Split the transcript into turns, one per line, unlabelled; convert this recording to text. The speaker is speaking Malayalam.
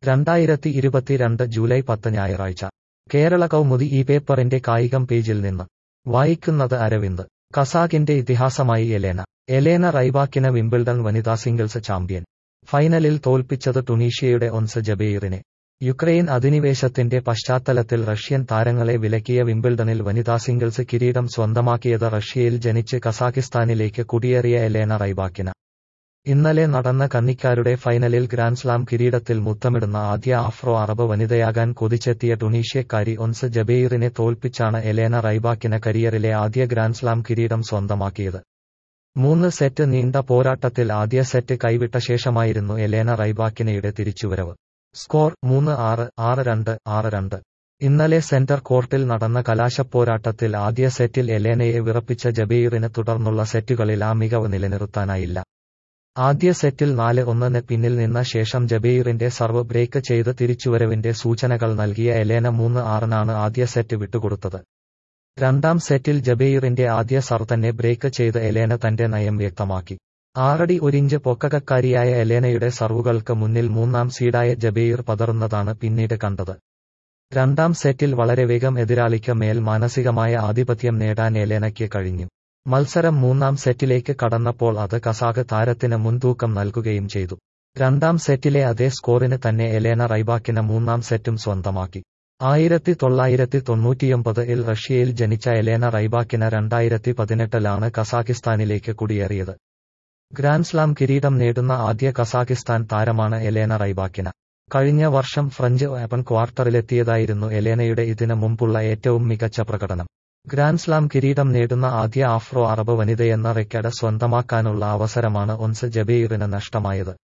രണ്ടായിരത്തി ഇരുപത്തിരണ്ട് ജൂലൈ പത്ത് ഞായറാഴ്ച കേരള കൗമുദി ഈ പേപ്പറിന്റെ കായികം പേജിൽ നിന്ന് വായിക്കുന്നത് അരവിന്ദ് കസാഖിന്റെ ഇതിഹാസമായി എലേന എലേന റൈബാക്കിന് വിംബിൾഡൺ വനിതാ സിംഗിൾസ് ചാമ്പ്യൻ ഫൈനലിൽ തോൽപ്പിച്ചത് ടുണീഷ്യയുടെ ഒൻസ് ജബെയിറിനെ യുക്രൈൻ അധിനിവേശത്തിന്റെ പശ്ചാത്തലത്തിൽ റഷ്യൻ താരങ്ങളെ വിലക്കിയ വിംബിൾഡണിൽ വനിതാ സിംഗിൾസ് കിരീടം സ്വന്തമാക്കിയത് റഷ്യയിൽ ജനിച്ച് കസാഖിസ്ഥാനിലേക്ക് കുടിയേറിയ എലേന റൈബാക്കിന ഇന്നലെ നടന്ന കന്നിക്കാരുടെ ഫൈനലിൽ ഗ്രാൻഡ്സ്ലാം കിരീടത്തിൽ മുത്തമിടുന്ന ആദ്യ ആഫ്രോ അറബ് വനിതയാകാൻ കൊതിച്ചെത്തിയ ടുണീഷ്യക്കാരി ഒൻസ് ജബെയിറിനെ തോൽപ്പിച്ചാണ് എലേന റൈബാക്കിന കരിയറിലെ ആദ്യ ഗ്രാൻഡ്സ്ലാം കിരീടം സ്വന്തമാക്കിയത് മൂന്ന് സെറ്റ് നീണ്ട പോരാട്ടത്തിൽ ആദ്യ സെറ്റ് കൈവിട്ട ശേഷമായിരുന്നു എലേന റൈബാക്കിനയുടെ തിരിച്ചുവരവ് സ്കോർ മൂന്ന് ആറ് ആറ് രണ്ട് ആറ് രണ്ട് ഇന്നലെ സെന്റർ കോർട്ടിൽ നടന്ന കലാശപ്പോരാട്ടത്തിൽ ആദ്യ സെറ്റിൽ എലേനയെ വിറപ്പിച്ച ജബെയിറിന് തുടർന്നുള്ള സെറ്റുകളിൽ ആ മികവ് നിലനിർത്താനായില്ല ആദ്യ സെറ്റിൽ നാല് ഒന്നിന് പിന്നിൽ നിന്ന ശേഷം ജബെയിറിന്റെ സർവ് ബ്രേക്ക് ചെയ്ത് തിരിച്ചുവരവിന്റെ സൂചനകൾ നൽകിയ എലേന മൂന്ന് ആറിനാണ് ആദ്യ സെറ്റ് വിട്ടുകൊടുത്തത് രണ്ടാം സെറ്റിൽ ജബെയിറിന്റെ ആദ്യ സർ തന്നെ ബ്രേക്ക് ചെയ്ത് എലേന തന്റെ നയം വ്യക്തമാക്കി ആറടി ഒരിഞ്ച് പൊക്കകക്കാരിയായ എലേനയുടെ സർവുകൾക്ക് മുന്നിൽ മൂന്നാം സീഡായ ജബെയിർ പതറുന്നതാണ് പിന്നീട് കണ്ടത് രണ്ടാം സെറ്റിൽ വളരെ വേഗം എതിരാളിക്ക് മേൽ മാനസികമായ ആധിപത്യം നേടാൻ എലേനയ്ക്ക് കഴിഞ്ഞു മത്സരം മൂന്നാം സെറ്റിലേക്ക് കടന്നപ്പോൾ അത് കസാഖ് താരത്തിന് മുൻതൂക്കം നൽകുകയും ചെയ്തു രണ്ടാം സെറ്റിലെ അതേ സ്കോറിന് തന്നെ എലേന റൈബാക്കിന് മൂന്നാം സെറ്റും സ്വന്തമാക്കി ആയിരത്തി തൊള്ളായിരത്തി തൊണ്ണൂറ്റിയൊമ്പത് ഇൽ റഷ്യയിൽ ജനിച്ച എലേന റൈബാക്കിന് രണ്ടായിരത്തി പതിനെട്ടിലാണ് കസാഖിസ്ഥാനിലേക്ക് കുടിയേറിയത് ഗ്രാൻഡ്സ്ലാം കിരീടം നേടുന്ന ആദ്യ കസാഖിസ്ഥാൻ താരമാണ് എലേന റൈബാക്കിന കഴിഞ്ഞ വർഷം ഫ്രഞ്ച് ഓപ്പൺ ക്വാർട്ടറിലെത്തിയതായിരുന്നു എലേനയുടെ ഇതിന് മുമ്പുള്ള ഏറ്റവും മികച്ച പ്രകടനം ഗ്രാൻഡ്സ്ലാം കിരീടം നേടുന്ന ആദ്യ ആഫ്രോ അറബ് വനിതയെന്ന റെക്കോർഡ് സ്വന്തമാക്കാനുള്ള അവസരമാണ് ഒൻസ് ജബെയിറിന് നഷ്ടമായത്